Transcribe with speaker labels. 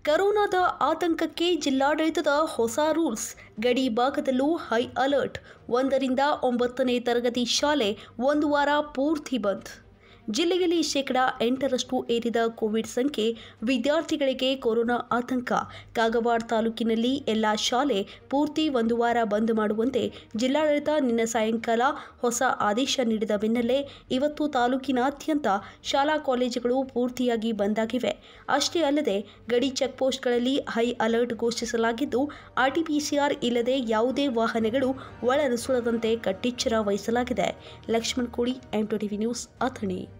Speaker 1: ಕರೋನಾದ ಆತಂಕಕ್ಕೆ ಜಿಲ್ಲಾಡಳಿತದ ಹೊಸ ರೂಲ್ಸ್ ಗಡಿ ಭಾಗದಲ್ಲೂ ಹೈ ಅಲರ್ಟ್ ಒಂದರಿಂದ ಒಂಬತ್ತನೇ ತರಗತಿ ಶಾಲೆ ಒಂದು ವಾರ ಪೂರ್ತಿ ಬಂದ್ ಜಿಲ್ಲೆಯಲ್ಲಿ ಶೇಕಡಾ ಎಂಟರಷ್ಟು ಏರಿದ ಕೋವಿಡ್ ಸಂಖ್ಯೆ ವಿದ್ಯಾರ್ಥಿಗಳಿಗೆ ಕೊರೋನಾ ಆತಂಕ ಕಾಗವಾಡ ತಾಲೂಕಿನಲ್ಲಿ ಎಲ್ಲ ಶಾಲೆ ಪೂರ್ತಿ ಒಂದು ವಾರ ಬಂದ್ ಮಾಡುವಂತೆ ಜಿಲ್ಲಾಡಳಿತ ನಿನ್ನೆ ಸಾಯಂಕಾಲ ಹೊಸ ಆದೇಶ ನೀಡಿದ ಬೆನ್ನಲ್ಲೇ ಇವತ್ತು ತಾಲೂಕಿನಾದ್ಯಂತ ಶಾಲಾ ಕಾಲೇಜುಗಳು ಪೂರ್ತಿಯಾಗಿ ಬಂದ್ ಆಗಿವೆ ಅಷ್ಟೇ ಅಲ್ಲದೆ ಗಡಿ ಚೆಕ್ಪೋಸ್ಟ್ಗಳಲ್ಲಿ ಹೈ ಅಲರ್ಟ್ ಘೋಷಿಸಲಾಗಿದ್ದು ಆರ್ಟಿಪಿಸಿಆರ್ ಇಲ್ಲದೆ ಯಾವುದೇ ವಾಹನಗಳು ಒಳನುಸುಳದಂತೆ ಕಟ್ಟೆಚ್ಚರ ವಹಿಸಲಾಗಿದೆ Laxman Kodi M TV news Athani